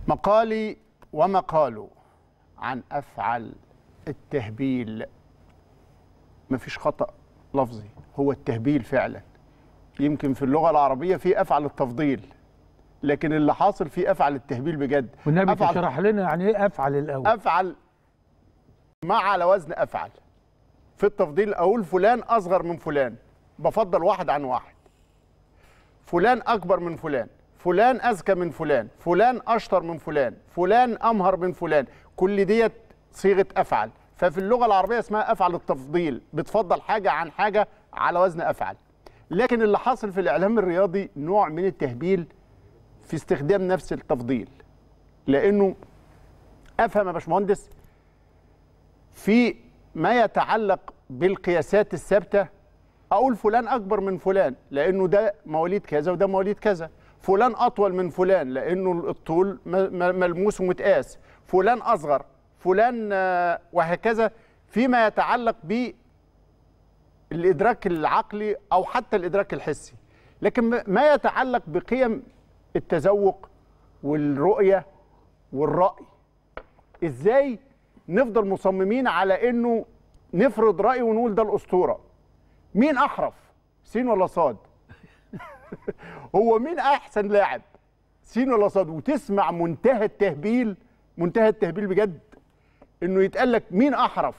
مقالي ومقاله عن افعل التهبيل مفيش خطا لفظي هو التهبيل فعلا يمكن في اللغه العربيه في افعل التفضيل لكن اللي حاصل فيه افعل التهبيل بجد والنبي أفعل- تشرح لنا يعني ايه افعل الاول افعل مع على وزن افعل في التفضيل اقول فلان اصغر من فلان بفضل واحد عن واحد فلان اكبر من فلان فلان اذكى من فلان فلان اشطر من فلان فلان امهر من فلان كل ديت صيغه افعل ففي اللغه العربيه اسمها افعل التفضيل بتفضل حاجه عن حاجه على وزن افعل لكن اللي حاصل في الاعلام الرياضي نوع من التهبيل في استخدام نفس التفضيل لانه افهم يا باشمهندس في ما يتعلق بالقياسات الثابته اقول فلان اكبر من فلان لانه ده مواليد كذا وده مواليد كذا فلان اطول من فلان لانه الطول م- م- ملموس ومتقاس فلان اصغر فلان آه، وهكذا فيما يتعلق بالادراك العقلي او حتى الادراك الحسي لكن ما- ما يتعلق بقيم التذوق والرؤيه والراي ازاي نفضل مصممين على انه نفرض راي ونقول ده الاسطوره مين احرف سين ولا صاد هو مين احسن لاعب سين ولا صاد وتسمع منتهى التهبيل منتهى التهبيل بجد انه يتقال لك مين احرف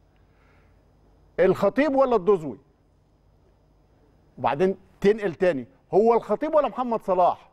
الخطيب ولا الدزوي وبعدين تنقل تاني هو الخطيب ولا محمد صلاح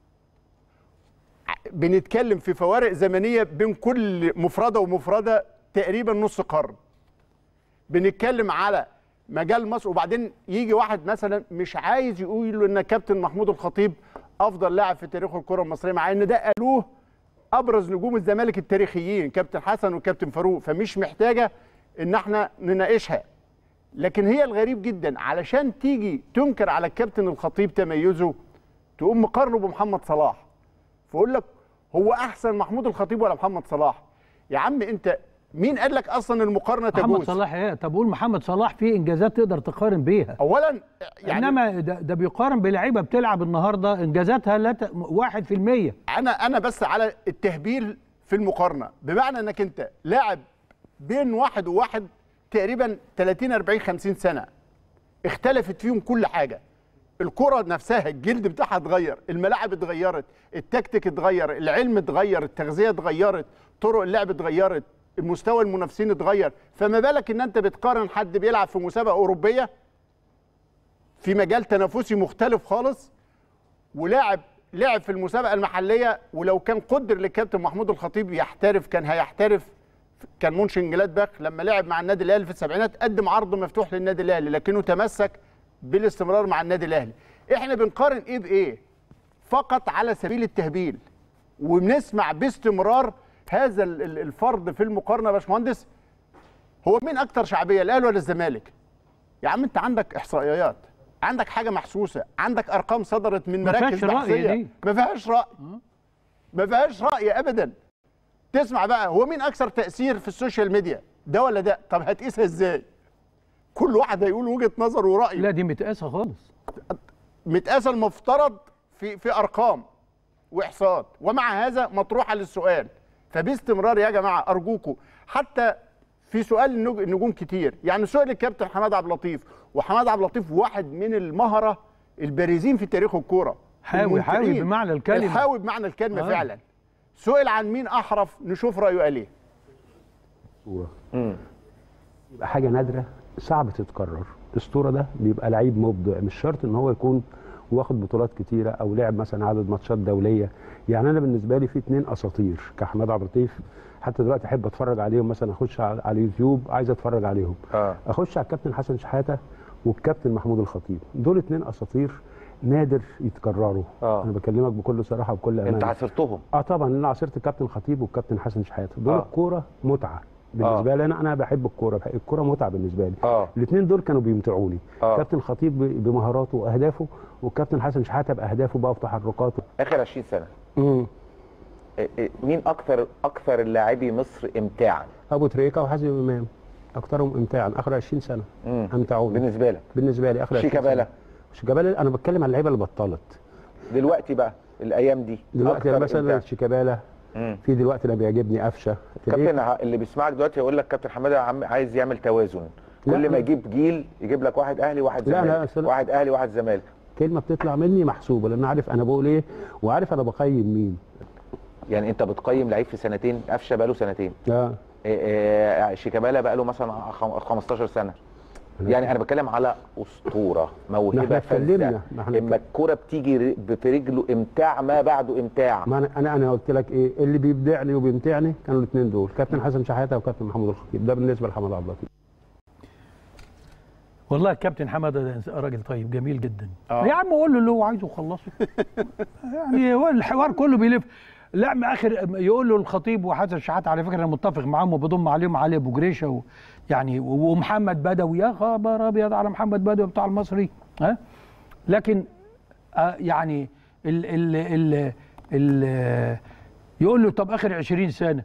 بنتكلم في فوارق زمنيه بين كل مفرده ومفرده تقريبا نص قرن بنتكلم على مجال مصر وبعدين يجي واحد مثلا مش عايز يقول له ان كابتن محمود الخطيب افضل لاعب في تاريخ الكره المصريه مع ان ده قالوه ابرز نجوم الزمالك التاريخيين كابتن حسن وكابتن فاروق فمش محتاجه ان احنا نناقشها لكن هي الغريب جدا علشان تيجي تنكر على الكابتن الخطيب تميزه تقوم مقارنه بمحمد صلاح فاقول لك هو احسن محمود الخطيب ولا محمد صلاح يا عم انت مين قال لك اصلا المقارنه محمد تجوز صلاح ايه طب قول محمد صلاح فيه انجازات تقدر تقارن بيها اولا يعني انما ده, ده بيقارن بلعيبه بتلعب النهارده انجازاتها لا ت... 1% انا انا بس على التهبيل في المقارنه بمعنى انك انت لاعب بين واحد وواحد تقريبا 30 40 50 سنه اختلفت فيهم كل حاجه الكره نفسها الجلد بتاعها اتغير الملاعب اتغيرت التكتيك اتغير العلم اتغير التغذيه اتغيرت طرق اللعب اتغيرت المستوى المنافسين اتغير فما بالك ان انت بتقارن حد بيلعب في مسابقه اوروبيه في مجال تنافسي مختلف خالص ولاعب لعب في المسابقه المحليه ولو كان قدر للكابتن محمود الخطيب يحترف كان هيحترف كان مونشن جلادباخ لما لعب مع النادي الاهلي في السبعينات قدم عرض مفتوح للنادي الاهلي لكنه تمسك بالاستمرار مع النادي الاهلي احنا بنقارن ايه بايه فقط على سبيل التهبيل وبنسمع باستمرار هذا ال- ال- الفرض في المقارنه يا باشمهندس هو مين اكتر شعبيه الاهلي ولا الزمالك يا عم انت عندك احصائيات عندك حاجه محسوسه عندك ارقام صدرت من ما فيهاش مراكز رأي بحثيه دي. ما فيهاش راي ما فيهاش راي ابدا تسمع بقى هو مين اكثر تاثير في السوشيال ميديا ده ولا ده طب هتقيسها ازاي كل واحد هيقول وجهه نظر ورايه لا دي متقاسه خالص متقاسه المفترض في في ارقام واحصاءات ومع هذا مطروحه للسؤال فباستمرار يا جماعه ارجوكم حتى في سؤال النج- النجوم كتير يعني سؤال الكابتن حماد عبد اللطيف وحماد عبد اللطيف واحد من المهره البارزين في تاريخ الكوره حاوي حاوي الممتعين. بمعنى الكلمه الحاوي بمعنى الكلمه آه. فعلا سئل عن مين احرف نشوف رايه قال ايه اسطوره يبقى حاجه نادره صعب تتكرر الاسطوره ده بيبقى لعيب مبدع مش شرط ان هو يكون واخد بطولات كتيره او لعب مثلا عدد ماتشات دوليه يعني انا بالنسبه لي في اتنين اساطير كحماد عبد اللطيف حتى دلوقتي احب اتفرج عليهم مثلا اخش على على اليوتيوب عايز اتفرج عليهم اه اخش على الكابتن حسن شحاته والكابتن محمود الخطيب دول اتنين اساطير نادر يتكرروا آه. انا بكلمك بكل صراحه وبكل امانه انت عاصرتهم اه طبعا انا عاصرت الكابتن خطيب والكابتن حسن شحاته دول آه. آه. الكوره متعه بالنسبه لي انا انا بحب الكوره بحب الكوره متعه بالنسبه لي اه الاثنين دول كانوا بيمتعوني آه. كابتن خطيب ب- بمهاراته واهدافه والكابتن حسن شحاته باهدافه بقى وتحركاته اخر 20 سنه إيه- إيه، مين اكثر اكثر اللاعبي مصر امتاعا ابو تريكه وحازم امام اكثرهم امتاعا اخر 20 سنه مم. امتعوني بالنسبه لك بالنسبه لي اخر 20 شيكابالا سنة. شيكابالا انا بتكلم على اللعيبه اللي بطلت دلوقتي بقى الايام دي دلوقتي أكثر مثلا إمتاع. شيكابالا في دلوقتي انا بيعجبني قفشه كابتن ه- اللي بيسمعك دلوقتي يقول لك كابتن حماده عم عايز يعمل توازن لا، كل ما لا. يجيب جيل يجيب لك واحد اهلي واحد لا، لا، زمالك أصل- واحد اهلي واحد زمالك كلمه بتطلع مني محسوبه لان عارف انا بقول ايه وعارف انا بقيم مين يعني انت بتقيم لعيب في سنتين قفشه بقاله سنتين اه إيه إيه شيكابالا بقاله مثلا خم- 15 سنه يعني انا بتكلم على اسطوره ما موهبه احنا اتكلمنا. فذه ما احنا اما الكوره بتيجي ر- في رجله امتاع ما بعده امتاع ما انا انا انا قلت لك ايه اللي بيبدعني وبيمتعني كانوا الاثنين دول كابتن حسن شحاته وكابتن محمود الخطيب ده بالنسبه لحمد عبد اللطيف والله الكابتن حماده ده إنسان- راجل طيب جميل جدا آه. يا عم قول له اللي هو عايزه وخلصه يعني هو الحوار كله بيلف لا ما اخر يقول له الخطيب وحسن شحات على فكره انا متفق معاهم وبضم عليهم علي ابو جريشه و يعني ومحمد بدوي يا خبر ابيض على محمد بدوي بتاع المصري ها لكن آه يعني ال ال ال ال يقول له طب اخر 20 سنه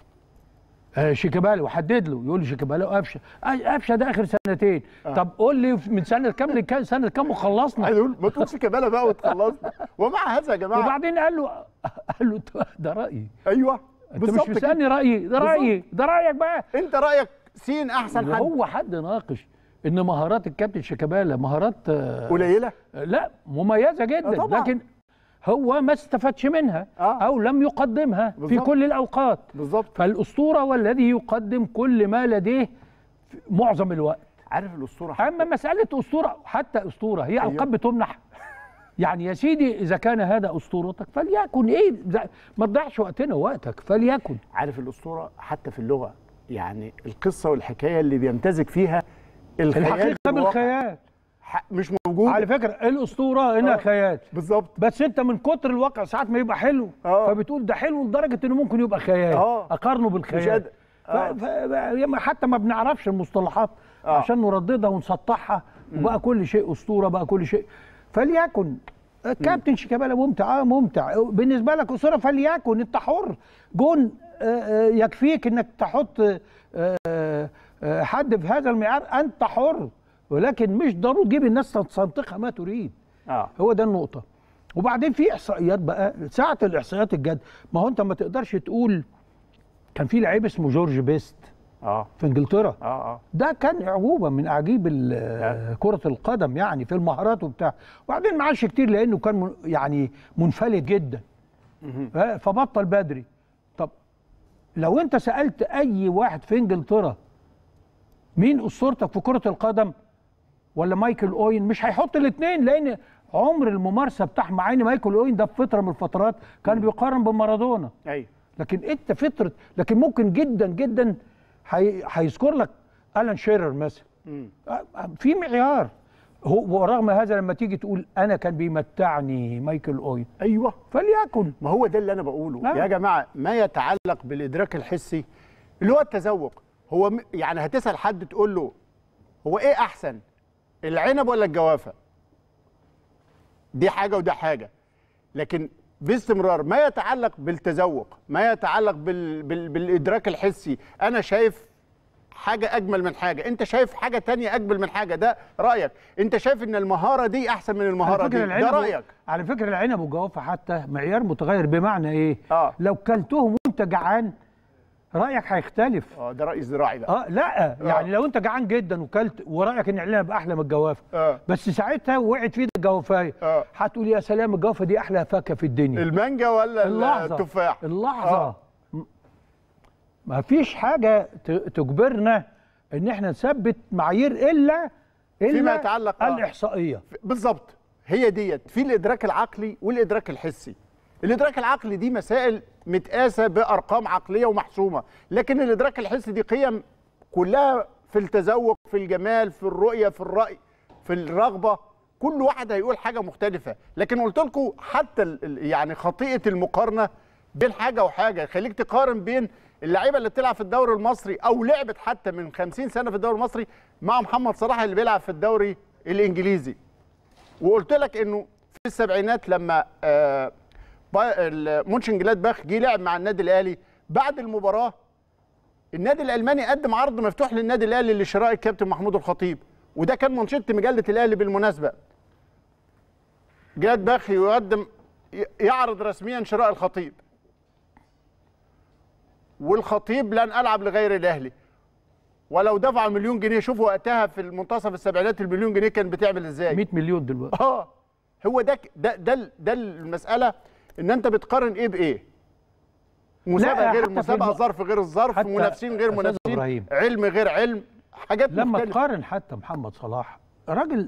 آه، شيكابالا وحدد له يقول لي شيكابالا وقفشه آه، قفشه ده اخر سنتين طب قول لي من سنه كام لكام سنه كام وخلصنا عايز اقول ما تقولش كماله بقى وتخلصنا ومع هذا يا جماعه وبعدين قال له قال له "ده- ده رايي ايوه انت مش بالظبط كده. مستني رايي ده بالظبط. رايي ده رايك بقى انت رايك سين احسن حد هو حد ناقش ان مهارات الكابتن شيكابالا مهارات آه، قليله لا مميزه آه، جدا طبعاً. لكن هو ما استفادش منها آه. او لم يقدمها في بالظبط. كل الاوقات بالظبط فالاسطوره والذي يقدم كل ما لديه في معظم الوقت عارف الاسطوره اما مساله اسطوره حتى اسطوره هي أيوه. القاب بتمنح يعني يا سيدي اذا كان هذا اسطورتك فليكن ايه ده- ما تضيعش وقتنا ووقتك فليكن عارف الاسطوره حتى في اللغه يعني القصه والحكايه اللي بيمتزج فيها الخيال الحقيقه بالواقع. بالخيال ح- مش موجود على فكره الاسطوره انها آه. خيال بالظبط بس انت من كتر الواقع ساعات ما يبقى حلو آه. فبتقول ده حلو لدرجه انه ممكن يبقى خيال آه. اقارنه مش بالخيال قادر. ف... آه. ف... ف... حتى ما بنعرفش المصطلحات آه. عشان نرددها ونسطحها وبقى كل شيء اسطوره بقى كل شيء فليكن كابتن شيكابالا ممتع اه ممتع بالنسبه لك اسطوره فليكن انت حر جون آه، آه، يكفيك انك تحط آه، آه، حد في هذا المعيار انت حر ولكن مش ضروري تجيب الناس تستنطقها ما تريد اه هو ده النقطة وبعدين في إحصائيات بقى ساعة الإحصائيات الجد ما هو أنت ما تقدرش تقول كان في لعيب اسمه جورج بيست اه في إنجلترا اه اه ده كان أعجوبة من أعاجيب ال- كرة القدم يعني في المهارات وبتاع وبعدين ما عادش كتير لأنه كان من- يعني منفلت جدا ف- فبطل بدري طب لو أنت سألت أي واحد في إنجلترا مين أسطورتك في كرة القدم ولا مايكل اوين مش هيحط الاثنين لان عمر الممارسه بتاع مع ان مايكل اوين ده في فتره من الفترات كان بيقارن بمارادونا ايوه لكن انت فتره لكن ممكن جدا جدا هي- هيذكر لك الان شيرر مثلا مم. آه، في معيار هو ورغم هذا لما تيجي تقول انا كان بيمتعني مايكل اوين ايوه فليكن ما هو ده اللي انا بقوله آه. يا جماعه ما يتعلق بالادراك الحسي اللي هو التذوق هو م- يعني هتسال حد تقول له هو ايه احسن العنب ولا الجوافه دي حاجه وده حاجه لكن باستمرار ما يتعلق بالتذوق ما يتعلق بال... بال... بالادراك الحسي انا شايف حاجه اجمل من حاجه انت شايف حاجه تانية اجمل من حاجه ده رايك انت شايف ان المهاره دي احسن من المهاره على دي فكره ده العنب رايك على فكره العنب والجوافه حتى معيار متغير بمعنى ايه آه. لو كلتهم وانت جعان رايك هيختلف اه ده راي زراعي بقى اه لا يعني لو انت جعان جدا وكلت ورايك ان العنب احلى من الجوافه اه بس ساعتها وقعت في ايدك الجوافايه آه. هتقول يا سلام الجوافه دي احلى فاكهه في الدنيا المانجا ولا اللحظه التفاح اللحظه آه. م- ما فيش حاجه ت- تجبرنا ان احنا نثبت معايير الا الا فيما يتعلق- آه. الاحصائيه بالظبط هي ديت في الادراك العقلي والادراك الحسي الادراك العقلي دي مسائل متقاسه بارقام عقليه ومحسومه لكن الادراك الحسي دي قيم كلها في التذوق في الجمال في الرؤيه في الراي في الرغبه كل واحد هيقول حاجه مختلفه لكن قلت لكم حتى ال- ال- يعني خطيئه المقارنه بين حاجه وحاجه خليك تقارن بين اللعيبه اللي بتلعب في الدوري المصري او لعبت حتى من 50 سنه في الدوري المصري مع محمد صلاح اللي بيلعب في الدوري الانجليزي وقلت لك انه في السبعينات لما آه با- ال- مونشن جلادباخ جه لعب مع النادي الاهلي بعد المباراه النادي الالماني قدم عرض مفتوح للنادي الاهلي لشراء الكابتن محمود الخطيب وده كان منشط مجله الاهلي بالمناسبه جلادباخ يقدم ي- يعرض رسميا شراء الخطيب والخطيب لن العب لغير الاهلي ولو دفع مليون جنيه شوفوا وقتها في المنتصف السبعينات المليون جنيه كان بتعمل ازاي 100 مليون دلوقتي اه هو ده ك- ده ده ال- ده المساله ان انت بتقارن ايه بايه مسابقه غير حتى في المسابقه الم- ظرف غير الظرف حتى منافسين غير أستاذ منافسين إبراهيم. علم غير علم حاجات لما مختلفة. تقارن حتى محمد صلاح راجل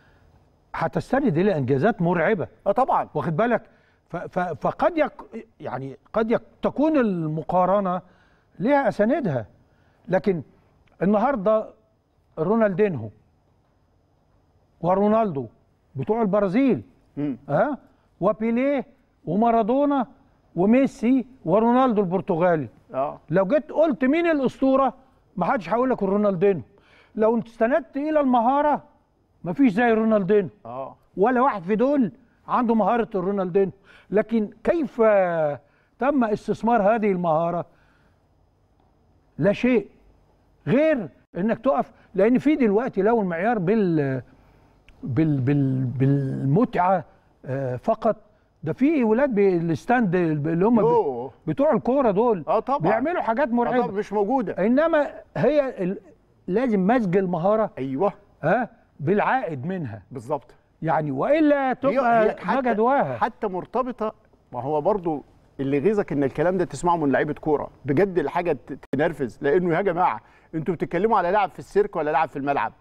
هتستند الى انجازات مرعبه اه طبعا واخد بالك ف- ف- فقد يك يعني قد يك تكون المقارنه ليها اساندها لكن النهارده رونالدينهو ورونالدو بتوع البرازيل مم. ها وبيليه ومارادونا وميسي ورونالدو البرتغالي اه لو جيت قلت مين الاسطوره ما حدش هيقول لك رونالدينو لو انت استندت الى المهاره مفيش زي رونالدينو اه ولا واحد في دول عنده مهاره الرونالدينو لكن كيف تم استثمار هذه المهاره لا شيء غير انك تقف لان في دلوقتي لو المعيار بال بال بال بالمتعه آه، فقط ده في ولاد بالستاند اللي هم يوه. بتوع الكوره دول اه طبعا بيعملوا حاجات آه طبعا مرعبه مش موجوده انما هي ال... لازم مزج المهاره ايوه ها بالعائد منها بالظبط يعني والا هي- تبقى هي ما جدواها حتى مرتبطه ما هو برضو اللي يغيظك ان الكلام ده تسمعه من لعيبه كوره بجد الحاجه ت- تنرفز لانه يا جماعه انتوا بتتكلموا على لاعب في السيرك ولا لاعب في الملعب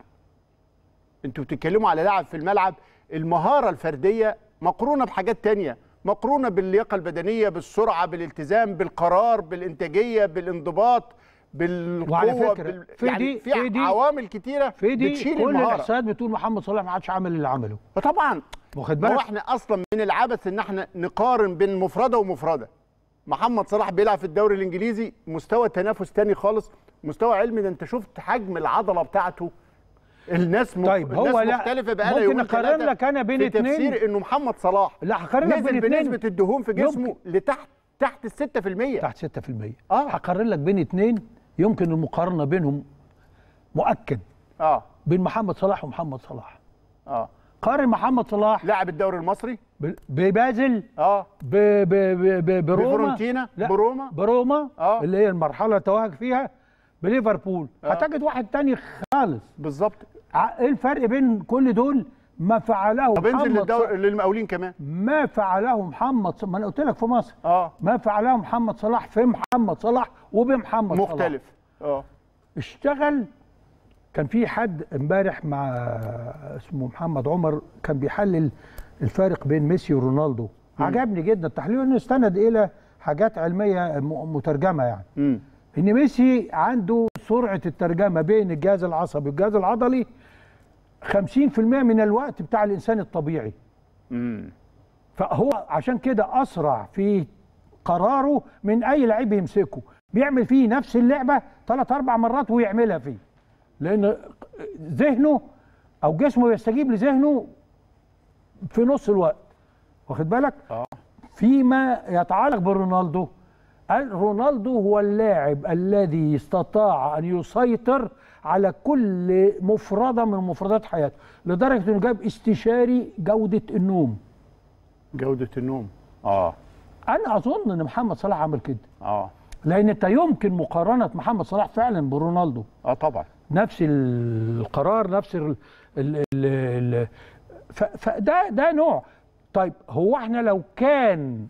انتوا بتتكلموا على لاعب في الملعب المهاره الفرديه مقرونه بحاجات تانية مقرونه باللياقه البدنيه بالسرعه بالالتزام بالقرار بالانتاجيه بالانضباط بالقوه وعلى فكرة، بال... في يعني دي- في, في دي- عوامل كتيره في دي بتشيل كل المهاره الاحصائيات بتقول محمد صلاح ما عادش عمل اللي عمله فطبعا واخد ما هو بالك احنا اصلا من العبث ان احنا نقارن بين مفرده ومفرده محمد صلاح بيلعب في الدوري الانجليزي مستوى تنافس تاني خالص مستوى علمي ده انت شفت حجم العضله بتاعته الناس مخ... طيب، هو الناس لا، مختلفه بقى ممكن يومين أقارن ثلاثة لك أنا بين في اتنين. تفسير انه محمد صلاح لا هقارن لك نزل بين اتنين بنسبه الدهون في جسمه يمكن. لتحت تحت ال 6% تحت 6% آه. هقارن لك بين اتنين يمكن المقارنه بينهم مؤكد اه بين محمد صلاح ومحمد صلاح اه قارن محمد صلاح لاعب الدوري المصري ب- ببازل اه ب ب ب ب بروما بفيورنتينا لا، بروما بروما آه. اللي هي المرحله اللي توهج فيها بليفربول آه. هتجد واحد تاني خالص بالظبط ع- ايه الفرق بين كل دول ما فعله طب انزل محمد للدوري صلاح للمقاولين كمان ما فعله محمد صلاح ما انا قلت لك في مصر اه ما فعله محمد صلاح في محمد صلاح وبمحمد صلاح مختلف اه اشتغل كان في حد امبارح مع اسمه محمد عمر كان بيحلل الفارق بين ميسي ورونالدو عجبني جدا تحليله انه استند الى حاجات علميه م- مترجمه يعني امم ان ميسي عنده سرعه الترجمه بين الجهاز العصبي والجهاز العضلي 50% من الوقت بتاع الانسان الطبيعي امم فهو عشان كده اسرع في قراره من اي لعيب يمسكه بيعمل فيه نفس اللعبه ثلاث اربع مرات ويعملها فيه لان ذهنه او جسمه بيستجيب لذهنه في نص الوقت واخد بالك اه فيما يتعلق برونالدو قال رونالدو هو اللاعب الذي استطاع ان يسيطر على كل مفرده من مفردات حياته لدرجه انه جاب استشاري جوده النوم جودة النوم اه انا اظن ان محمد صلاح عمل كده اه لان انت يمكن مقارنه محمد صلاح فعلا برونالدو اه طبعا نفس القرار نفس ال ال ال ال ف- فده ده نوع طيب هو احنا لو كان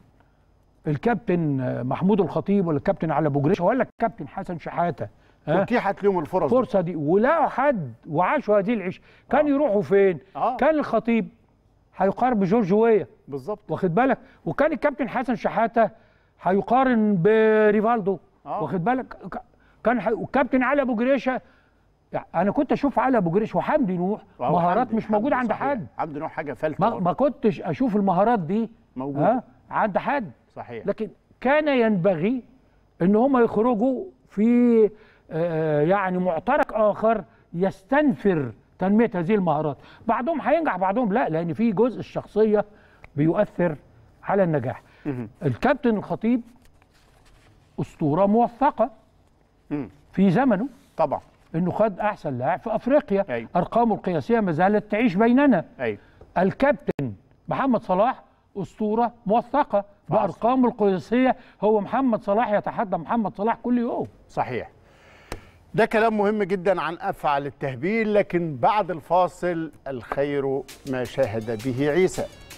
الكابتن محمود الخطيب ولا الكابتن علي ابو جريشه ولا الكابتن حسن شحاته ها اتيحت لهم الفرص دي. الفرصه دي ولقوا حد وعاشوا هذه العيش كان يروحوا فين؟ آه. كان الخطيب هيقارن بجورج ويا بالظبط واخد بالك وكان الكابتن حسن شحاته هيقارن بريفالدو آه. واخد بالك ك- كان حي... والكابتن علي ابو جريشه يعني انا كنت اشوف علي ابو جريشه وحمدي نوح آه، مهارات حمدي- مش موجوده حمدي عند صحيح. حد حمدي نوع حاجه فلتة ما, برضه. ما كنتش اشوف المهارات دي موجودة. ها عند حد صحيح لكن كان ينبغي ان هم يخرجوا في آه، يعني معترك اخر يستنفر تنميه هذه المهارات بعضهم هينجح بعضهم لا لان في جزء الشخصيه بيؤثر على النجاح مهم. الكابتن الخطيب اسطوره موثقه مم. في زمنه طبعا انه خد احسن لاعب في افريقيا أيوة. ارقامه القياسيه ما زالت تعيش بيننا ايوه الكابتن محمد صلاح اسطوره موثقه بارقامه القياسيه هو محمد صلاح يتحدى محمد صلاح كل يوم صحيح ده كلام مهم جدا عن افعال التهبيل لكن بعد الفاصل الخير ما شاهد به عيسى